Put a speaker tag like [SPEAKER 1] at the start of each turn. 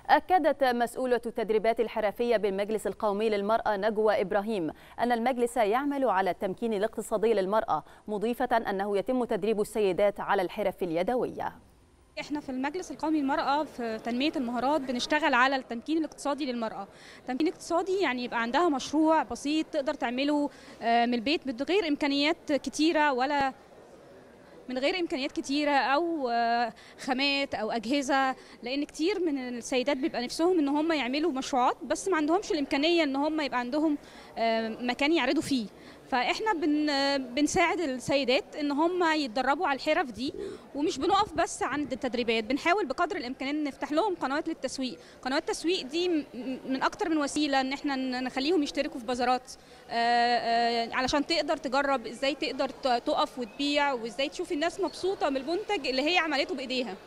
[SPEAKER 1] أكدت مسؤولة التدريبات الحرفية بالمجلس القومي للمرأة نجوى إبراهيم أن المجلس يعمل على التمكين الاقتصادي للمرأة مضيفة أنه يتم تدريب السيدات على الحرف اليدوية
[SPEAKER 2] احنا في المجلس القومي للمرأة في تنمية المهارات بنشتغل على التمكين الاقتصادي للمرأة تمكين اقتصادي يعني يبقى عندها مشروع بسيط تقدر تعمله من البيت من غير إمكانيات كتيرة ولا من غير امكانيات كتيره او خامات او اجهزه لان كتير من السيدات بيبقى نفسهم ان هم يعملوا مشروعات بس ما عندهمش الامكانيه ان هم يبقى عندهم مكان يعرضوا فيه فاحنا بن بنساعد السيدات ان هم يتدربوا على الحرف دي ومش بنقف بس عند التدريبات بنحاول بقدر الامكان نفتح لهم قنوات للتسويق قنوات التسويق دي من اكتر من وسيله ان احنا نخليهم يشتركوا في بازارات علشان تقدر تجرب ازاي تقدر تقف وتبيع وازاي تشوف الناس مبسوطه من المنتج اللي هي عملته بايديها